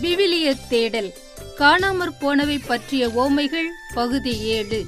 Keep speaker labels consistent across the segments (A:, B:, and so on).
A: விவிலிய தேடல் காணாமற் போனவை பற்றிய ஓமைகள் பகுதி ஏழு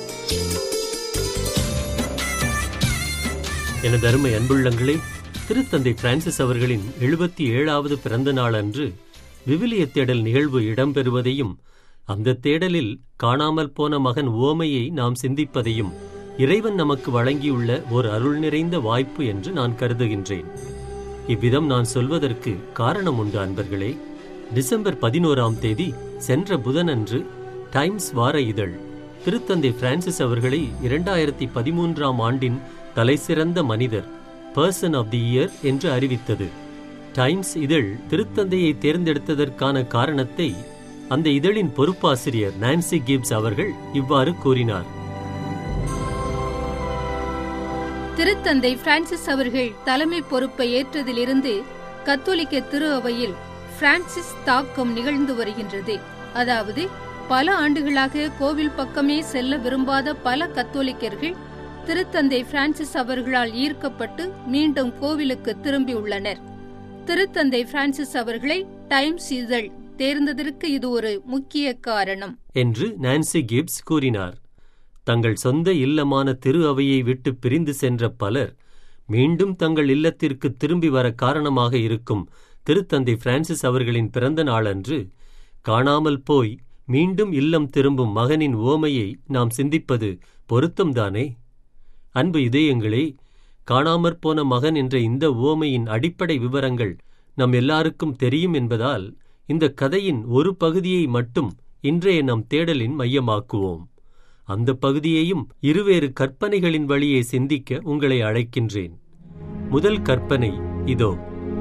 B: எனது அருமை அன்புள்ளங்களே திருத்தந்தை பிரான்சிஸ் அவர்களின் எழுபத்தி ஏழாவது பிறந்த நாள் அன்று விவிலிய தேடல் நிகழ்வு இடம்பெறுவதையும் அந்த தேடலில் காணாமல் போன மகன் ஓமையை நாம் சிந்திப்பதையும் இறைவன் நமக்கு வழங்கியுள்ள ஒரு அருள் நிறைந்த வாய்ப்பு என்று நான் கருதுகின்றேன் இவ்விதம் நான் சொல்வதற்கு காரணம் உண்டு அன்பர்களே டிசம்பர் பதினோராம் தேதி சென்ற புதனன்று டைம்ஸ் வார இதழ் திருத்தந்தை பிரான்சிஸ் அவர்களை இரண்டாயிரத்தி பதிமூன்றாம் ஆண்டின் தலைசிறந்த மனிதர் பர்சன் ஆஃப் தி இயர் என்று அறிவித்தது டைம்ஸ் இதழ் திருத்தந்தையை தேர்ந்தெடுத்ததற்கான காரணத்தை அந்த இதழின் பொறுப்பாசிரியர் நான்சி கிப்ஸ் அவர்கள் இவ்வாறு கூறினார்
A: திருத்தந்தை பிரான்சிஸ் அவர்கள் தலைமை பொறுப்பை ஏற்றதிலிருந்து கத்தோலிக்க திரு அவையில் பிரான்சிஸ் தாக்கம் நிகழ்ந்து வருகின்றது அதாவது பல ஆண்டுகளாக கோவில் பக்கமே செல்ல விரும்பாத பல கத்தோலிக்கர்கள் திருத்தந்தை பிரான்சிஸ் அவர்களால் ஈர்க்கப்பட்டு மீண்டும் கோவிலுக்கு திரும்பியுள்ளனர் திருத்தந்தை பிரான்சிஸ் அவர்களை டைம்ஸ் இதழ் தேர்ந்ததற்கு இது ஒரு முக்கிய காரணம்
B: என்று நான்சி கிப்ஸ் கூறினார் தங்கள் சொந்த இல்லமான திரு அவையை விட்டு பிரிந்து சென்ற பலர் மீண்டும் தங்கள் இல்லத்திற்கு திரும்பி வர காரணமாக இருக்கும் திருத்தந்தை பிரான்சிஸ் அவர்களின் பிறந்த நாளன்று காணாமல் போய் மீண்டும் இல்லம் திரும்பும் மகனின் ஓமையை நாம் சிந்திப்பது பொருத்தம்தானே அன்பு இதயங்களே காணாமற் போன மகன் என்ற இந்த ஓமையின் அடிப்படை விவரங்கள் நம் எல்லாருக்கும் தெரியும் என்பதால் இந்த கதையின் ஒரு பகுதியை மட்டும் இன்றைய நம் தேடலின் மையமாக்குவோம் அந்த பகுதியையும் இருவேறு கற்பனைகளின் வழியே சிந்திக்க உங்களை அழைக்கின்றேன் முதல் கற்பனை இதோ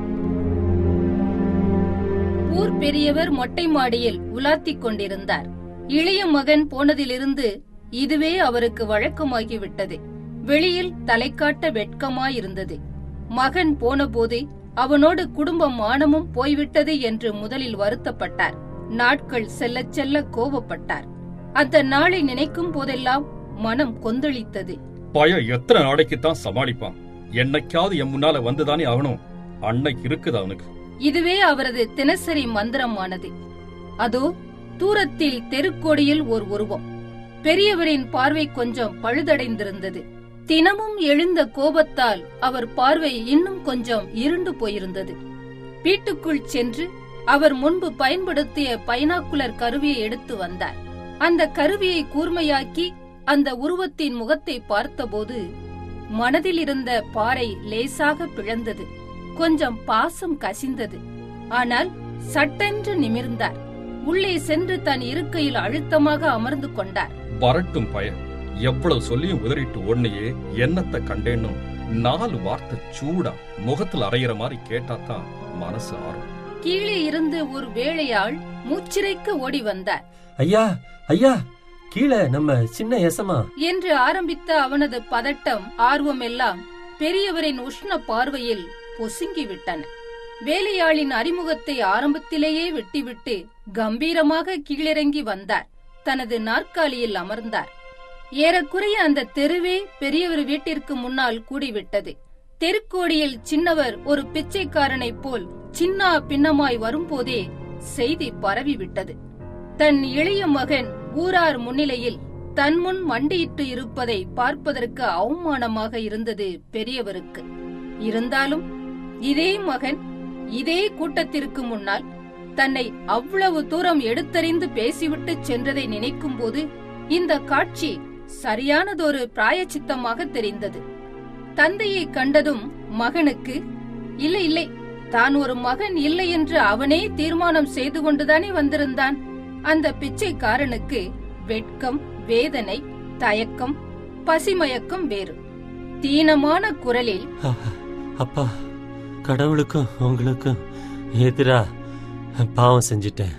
A: ஊர் பெரியவர் மொட்டை மாடியில் உலாத்திக் கொண்டிருந்தார் இளைய மகன் போனதிலிருந்து இதுவே அவருக்கு வழக்கமாகிவிட்டது வெளியில் தலை காட்ட வெட்கமாயிருந்தது மகன் போனபோது அவனோடு குடும்ப மானமும் போய்விட்டது என்று முதலில் வருத்தப்பட்டார் நாட்கள் செல்லச் செல்ல கோபப்பட்டார் அந்த நாளை நினைக்கும் போதெல்லாம் மனம் கொந்தளித்தது
C: பய எத்தனை நாளைக்கு தான் சமாளிப்பான் என்னைக்காவது என் முன்னால வந்துதானே ஆகணும் அன்னைக்கு இருக்குது அவனுக்கு
A: இதுவே அவரது தினசரி மந்திரமானது அதோ தூரத்தில் தெருக்கோடியில் ஓர் உருவம் பெரியவரின் பார்வை கொஞ்சம் பழுதடைந்திருந்தது தினமும் எழுந்த கோபத்தால் அவர் பார்வை இன்னும் கொஞ்சம் இருண்டு போயிருந்தது வீட்டுக்குள் சென்று அவர் முன்பு பயன்படுத்திய பைனாக்குலர் கருவியை எடுத்து வந்தார் அந்த கருவியை கூர்மையாக்கி அந்த உருவத்தின் முகத்தை பார்த்தபோது மனதில் இருந்த பாறை லேசாக பிளந்தது கொஞ்சம் பாசம் கசிந்தது ஆனால் சட்டென்று நிமிர்ந்தார் உள்ளே சென்று தன் இருக்கையில் அழுத்தமாக அமர்ந்து கொண்டார்
C: வரட்டும் பய எவ்வளவு சொல்லியும் உதறிட்டு ஒன்னையே என்னத்த கண்டேன்னும் நாலு வார்த்தை சூடா முகத்துல அரையிற மாதிரி கேட்டாதான் மனசு ஆறும்
A: கீழே இருந்து ஒரு வேளையாள் மூச்சிறைக்க ஓடி வந்தார்
B: ஐயா ஐயா கீழே நம்ம சின்ன எசமா
A: என்று ஆரம்பித்த அவனது பதட்டம் ஆர்வமெல்லாம் பெரியவரின் உஷ்ண பார்வையில் பொசுங்கிவிட்டன வேலையாளின் அறிமுகத்தை ஆரம்பத்திலேயே விட்டுவிட்டு கம்பீரமாக கீழிறங்கி வந்தார் தனது நாற்காலியில் அமர்ந்தார் ஏறக்குறைய அந்த தெருவே பெரியவர் வீட்டிற்கு முன்னால் கூடிவிட்டது தெருக்கோடியில் சின்னவர் ஒரு பிச்சைக்காரனைப் போல் சின்னா பின்னமாய் வரும்போதே செய்தி பரவிவிட்டது தன் இளைய மகன் ஊரார் முன்னிலையில் தன் முன் மண்டியிட்டு இருப்பதை பார்ப்பதற்கு அவமானமாக இருந்தது பெரியவருக்கு இருந்தாலும் இதே மகன் இதே கூட்டத்திற்கு முன்னால் தன்னை அவ்வளவு தூரம் எடுத்தறிந்து பேசிவிட்டு சென்றதை நினைக்கும் போது இந்த காட்சி சரியானதொரு பிராயச்சித்தமாக தெரிந்தது தந்தையை கண்டதும் மகனுக்கு இல்லை இல்லை தான் ஒரு மகன் இல்லை என்று அவனே தீர்மானம் செய்து கொண்டுதானே வந்திருந்தான் அந்த பிச்சைக்காரனுக்கு வெட்கம் வேதனை தயக்கம் பசிமயக்கம் வேறு தீனமான குரலில்
B: அப்பா கடவுளுக்கும் உங்களுக்கும் எதிரா பாவம் செஞ்சிட்டேன்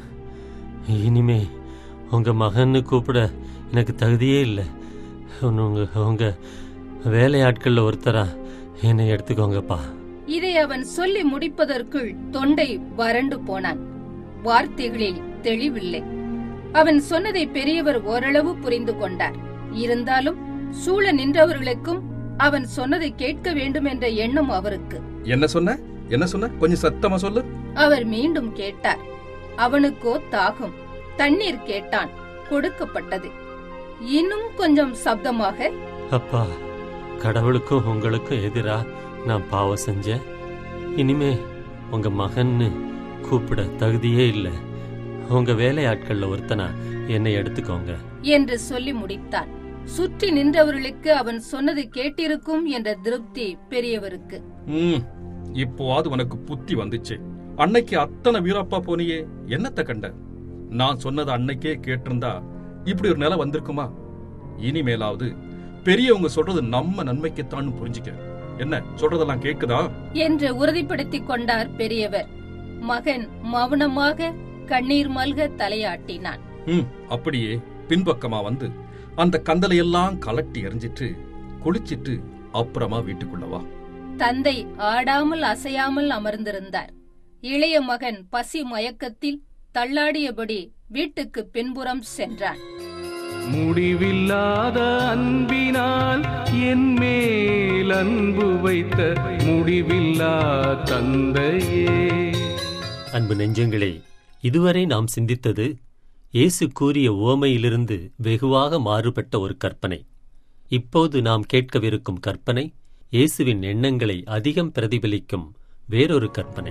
B: இனிமே உங்க மகன்னு கூப்பிட எனக்கு தகுதியே இல்லை உங்க உங்க வேலையாட்கள்ல ஒருத்தரா என்னை எடுத்துக்கோங்கப்பா
A: இதை அவன் சொல்லி முடிப்பதற்குள் தொண்டை வறண்டு போனான் வார்த்தைகளில் தெளிவில்லை அவன் சொன்னதை பெரியவர் ஓரளவு புரிந்து கொண்டார் இருந்தாலும் சூழ நின்றவர்களுக்கும் அவன் சொன்னதை கேட்க வேண்டும் என்ற எண்ணம் அவருக்கு
C: என்ன சொன்ன என்ன சொன்ன கொஞ்சம் சத்தமா சொல்லு
A: அவர் மீண்டும் கேட்டார் அவனுக்கோ தாகம் தண்ணீர் கேட்டான் கொடுக்கப்பட்டது இன்னும் கொஞ்சம் சப்தமாக
B: அப்பா கடவுளுக்கும் உங்களுக்கும் எதிரா நான் பாவம் செஞ்சேன் இனிமே உங்க மகன்னு கூப்பிட தகுதியே இல்லை உங்க வேலையாட்கள்ல ஒருத்தனா என்னை எடுத்துக்கோங்க
A: என்று சொல்லி முடித்தான் சுற்றி நின்றவர்களுக்கு அவன் சொன்னது கேட்டிருக்கும் என்ற திருப்தி பெரியவருக்கு
C: ம் இப்போவாது உனக்கு புத்தி வந்துச்சு அன்னைக்கு அத்தனை வீரப்பா போனியே என்னத்த கண்ட நான் சொன்னது அன்னைக்கே கேட்டிருந்தா இப்படி ஒரு நிலை வந்திருக்குமா இனிமேலாவது பெரியவங்க சொல்றது நம்ம நன்மைக்குத்தான் புரிஞ்சுக்க என்ன சொல்றதெல்லாம் கேக்குதா
A: என்று உறுதிப்படுத்திக் கொண்டார் பெரியவர் மகன் மௌனமாக கண்ணீர் மல்க தலையாட்டினான்
C: ம் அப்படியே பின்பக்கமா வந்து அந்த கந்தலையெல்லாம் கலட்டி எறிஞ்சிட்டு குளிச்சிட்டு அப்புறமா வீட்டுக்குள்ள வா
A: தந்தை ஆடாமல் அசையாமல் அமர்ந்திருந்தார் இளைய மகன் பசி மயக்கத்தில் தள்ளாடியபடி வீட்டுக்கு பின்புறம் சென்றான்
D: முடிவில்லாத அன்பினால் என் மேல் அன்பு வைத்த முடிவில்லா தந்தையே
B: அன்பு நெஞ்சங்களே இதுவரை நாம் சிந்தித்தது இயேசு கூறிய உவமையிலிருந்து வெகுவாக மாறுபட்ட ஒரு கற்பனை இப்போது நாம் கேட்கவிருக்கும் கற்பனை இயேசுவின் எண்ணங்களை அதிகம் பிரதிபலிக்கும் வேறொரு கற்பனை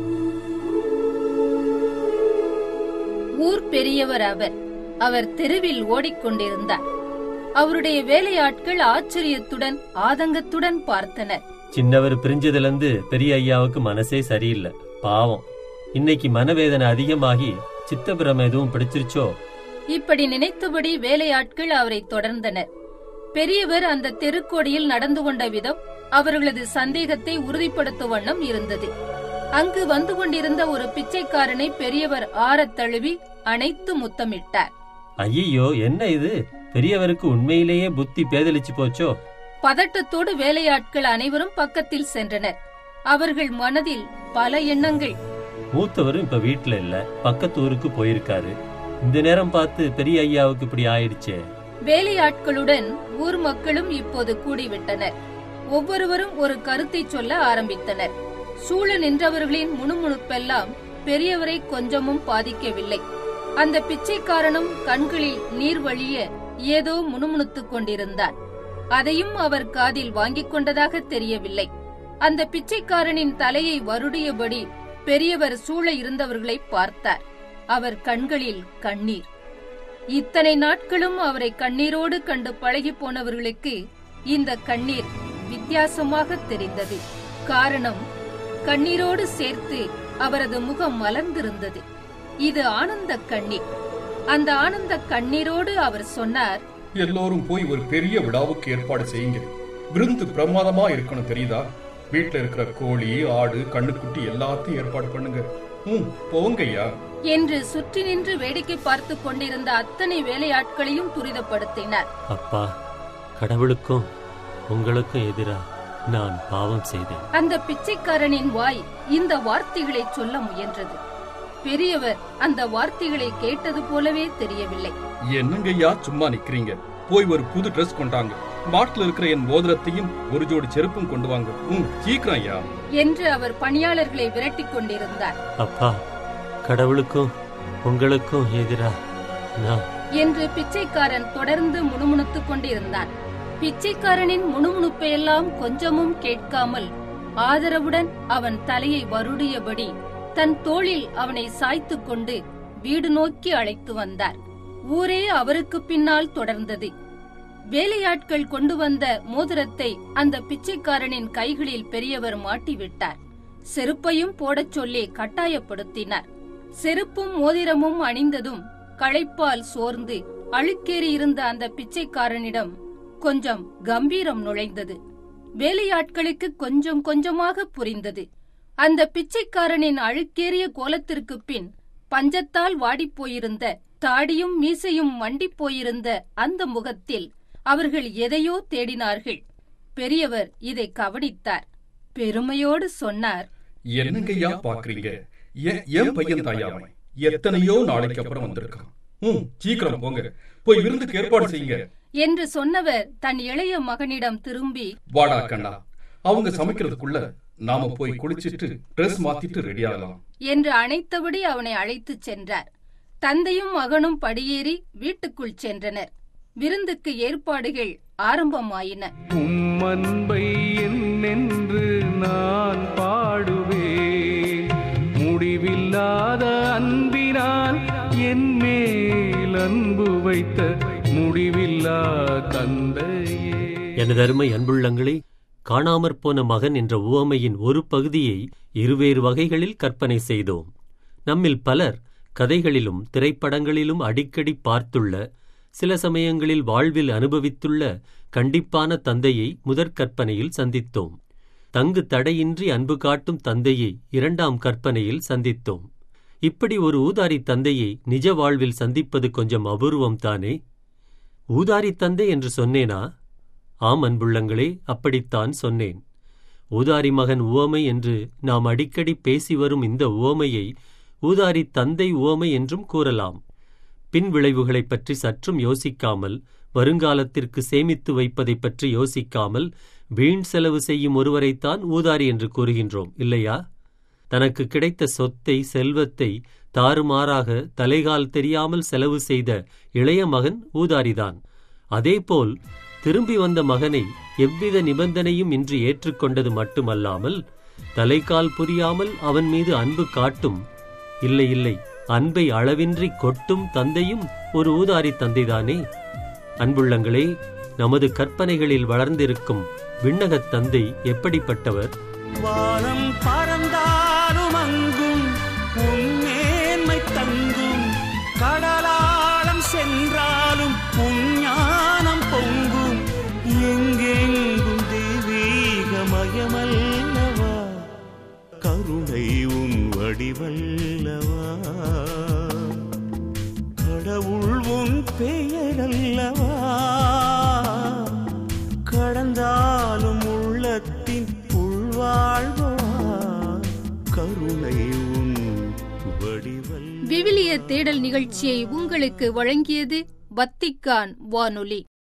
A: ஊர் பெரியவர் அவர் அவர் தெருவில் ஓடிக்கொண்டிருந்தார் அவருடைய வேலையாட்கள் ஆச்சரியத்துடன் ஆதங்கத்துடன் பார்த்தனர்
B: சின்னவர் பிரிஞ்சதிலிருந்து பெரிய ஐயாவுக்கு மனசே சரியில்லை பாவம் இன்னைக்கு மனவேதனை அதிகமாகி சித்தபிரம் எதுவும் பிடிச்சிருச்சோ
A: இப்படி நினைத்தபடி வேலையாட்கள் அவரை தொடர்ந்தனர் பெரியவர் அந்த தெருக்கோடியில் நடந்து கொண்ட விதம் அவர்களது சந்தேகத்தை உறுதிப்படுத்தும் வண்ணம் இருந்தது அங்கு வந்து கொண்டிருந்த ஒரு பிச்சைக்காரனை பெரியவர் ஆறத் தழுவி அணைத்து முத்தமிட்டார்
B: ஐயோ என்ன இது பெரியவருக்கு உண்மையிலேயே புத்தி பேதலிச்சு போச்சோ
A: பதட்டத்தோடு வேலையாட்கள் அனைவரும் பக்கத்தில் சென்றனர் அவர்கள் மனதில் பல எண்ணங்கள்
B: மூத்தவரும் இப்ப வீட்ல இல்ல பக்கத்து ஊருக்கு போயிருக்காரு இந்த நேரம் பார்த்து பெரிய ஐயாவுக்கு இப்படி ஆயிடுச்சே
A: வேலையாட்களுடன் ஊர் மக்களும் இப்போது கூடிவிட்டனர் ஒவ்வொருவரும் ஒரு கருத்தை சொல்ல ஆரம்பித்தனர் சூழ நின்றவர்களின் முணுமுணுப்பெல்லாம் பெரியவரை கொஞ்சமும் பாதிக்கவில்லை அந்த பிச்சைக்காரனும் கண்களில் நீர் வழிய ஏதோ முணுமுணுத்துக் கொண்டிருந்தான் அதையும் அவர் காதில் வாங்கிக் கொண்டதாக தெரியவில்லை அந்த பிச்சைக்காரனின் தலையை வருடியபடி பெரியவர் சூழ இருந்தவர்களை பார்த்தார் அவர் கண்களில் கண்ணீர் இத்தனை நாட்களும் அவரை கண்ணீரோடு கண்டு பழகி போனவர்களுக்கு இந்த கண்ணீர் வித்தியாசமாக தெரிந்தது காரணம் கண்ணீரோடு சேர்த்து அவரது முகம் மலர்ந்திருந்தது இது ஆனந்த கண்ணீர் அந்த ஆனந்த கண்ணீரோடு அவர் சொன்னார்
C: எல்லோரும் போய் ஒரு பெரிய விழாவுக்கு ஏற்பாடு செய்யுங்க விருந்து பிரமாதமா இருக்கணும் தெரியுதா வீட்ல இருக்கிற கோழி ஆடு கண்ணுக்குட்டி எல்லாத்தையும் ஏற்பாடு பண்ணுங்க ம் போங்கய்யா
A: என்று சுற்றி நின்று வேடிக்கை பார்த்து கொண்டிருந்த அத்தனை வேலையாட்களையும் துரிதப்படுத்தினார்
B: அப்பா கடவுளுக்கும் உங்களுக்கும் எதிரா நான் பாவம் செய்தேன்
A: அந்த பிச்சைக்காரனின் வாய் இந்த வார்த்தைகளை சொல்ல முயன்றது பெரியவர் அந்த வார்த்தைகளை கேட்டது போலவே தெரியவில்லை
C: என்னங்கய்யா சும்மா நிக்கிறீங்க போய் ஒரு புது ட்ரெஸ் கொண்டாங்க மாட்டுல இருக்கிற என் மோதிரத்தையும் ஒரு ஜோடி செருப்பும் கொண்டு வாங்க ம் சீக்கிரம் ஐயா
A: என்று அவர் பணியாளர்களை விரட்டிக் கொண்டிருந்தார்
B: அப்பா கடவுளுக்கும் உங்களுக்கும் எதிரா நான்
A: என்று பிச்சைக்காரன் தொடர்ந்து முணுமுணுத்துக் கொண்டிருந்தான் பிச்சைக்காரனின் முணுமுணுப்பையெல்லாம் கொஞ்சமும் கேட்காமல் ஆதரவுடன் அவன் தலையை வருடியபடி தன் தோளில் அவனை சாய்த்துக் கொண்டு வீடு நோக்கி அழைத்து வந்தார் ஊரே அவருக்கு பின்னால் தொடர்ந்தது வேலையாட்கள் கொண்டு வந்த மோதிரத்தை அந்த பிச்சைக்காரனின் கைகளில் பெரியவர் மாட்டிவிட்டார் செருப்பையும் போடச் சொல்லி கட்டாயப்படுத்தினார் செருப்பும் மோதிரமும் அணிந்ததும் களைப்பால் சோர்ந்து அழுக்கேறி இருந்த அந்த பிச்சைக்காரனிடம் கொஞ்சம் கம்பீரம் நுழைந்தது வேலையாட்களுக்கு கொஞ்சம் கொஞ்சமாக புரிந்தது அந்த பிச்சைக்காரனின் அழுக்கேறிய கோலத்திற்கு பின் பஞ்சத்தால் வாடிப்போயிருந்த தாடியும் மீசையும் மண்டிப் போயிருந்த அந்த முகத்தில் அவர்கள் எதையோ தேடினார்கள் பெரியவர் இதை கவனித்தார் பெருமையோடு சொன்னார்
C: என்னங்கய்யா பாக்குறீங்க என் என் பையன் தாயாமை எத்தனையோ நாளைக்கு அப்புறம் வந்திருக்கான் ம் சீக்கிரம் போங்க போய் விருந்துக்கு ஏற்பாடு செய்யுங்க
A: என்று சொன்னவர் தன் இளைய மகனிடம் திரும்பி
C: வாடா கண்ணா அவங்க சமைக்கிறதுக்குள்ள நாம போய் குளிச்சிட்டு ட்ரெஸ் மாத்திட்டு ரெடி ஆகலாம்
A: என்று அணைத்தபடி அவனை அழைத்துச் சென்றார் தந்தையும் மகனும் படியேறி வீட்டுக்குள் சென்றனர் விருந்துக்கு ஏற்பாடுகள் ஆரம்பமாயின
D: உம் அன்பை என்னென்று நான் பாடுவேன் முடிவில்லாத அன்பினால் என் மேல் அன்பு வைத்த முடிவில்லா தந்தையே
B: எனது அருமை அன்புள்ளங்களே காணாமற் போன மகன் என்ற உவமையின் ஒரு பகுதியை இருவேறு வகைகளில் கற்பனை செய்தோம் நம்மில் பலர் கதைகளிலும் திரைப்படங்களிலும் அடிக்கடி பார்த்துள்ள சில சமயங்களில் வாழ்வில் அனுபவித்துள்ள கண்டிப்பான தந்தையை முதற் கற்பனையில் சந்தித்தோம் தங்கு தடையின்றி அன்பு காட்டும் தந்தையை இரண்டாம் கற்பனையில் சந்தித்தோம் இப்படி ஒரு ஊதாரி தந்தையை நிஜ வாழ்வில் சந்திப்பது கொஞ்சம் அபூர்வம் தானே ஊதாரி தந்தை என்று சொன்னேனா ஆம் அன்புள்ளங்களே அப்படித்தான் சொன்னேன் ஊதாரி மகன் உவமை என்று நாம் அடிக்கடி பேசி வரும் இந்த உவமையை ஊதாரி தந்தை உவமை என்றும் கூறலாம் பின் விளைவுகளைப் பற்றி சற்றும் யோசிக்காமல் வருங்காலத்திற்கு சேமித்து வைப்பதைப் பற்றி யோசிக்காமல் வீண் செலவு செய்யும் ஒருவரைத்தான் ஊதாரி என்று கூறுகின்றோம் இல்லையா தனக்கு கிடைத்த சொத்தை செல்வத்தை தாறுமாறாக தலைகால் தெரியாமல் செலவு செய்த இளைய மகன் ஊதாரிதான் அதேபோல் திரும்பி வந்த மகனை எவ்வித நிபந்தனையும் இன்றி ஏற்றுக்கொண்டது மட்டுமல்லாமல் தலைகால் புரியாமல் அவன் மீது அன்பு காட்டும் இல்லை இல்லை அன்பை அளவின்றி கொட்டும் தந்தையும் ஒரு ஊதாரி தந்தைதானே அன்புள்ளங்களே நமது கற்பனைகளில் வளர்ந்திருக்கும் விண்ணகத் தந்தை எப்படிப்பட்டவர்
E: வானம் பறந்தாலும் அங்கும் உன்மேன்மை தங்கும் கடலாளம் சென்றாலும் உஞ்ஞானம் பொங்கும் எங்கெங்கும் தெய்வீகமயமல்லவா கருணை உன் வடிவல்லவா கடவுள் உன் பெயரல்லவா கடந்தாலும் உள்ளத்தின் உள்வாழ்வா கருணை உன் வடிவல்
A: விவிலிய தேடல் நிகழ்ச்சியை உங்களுக்கு வழங்கியது வத்திக்கான் வானொலி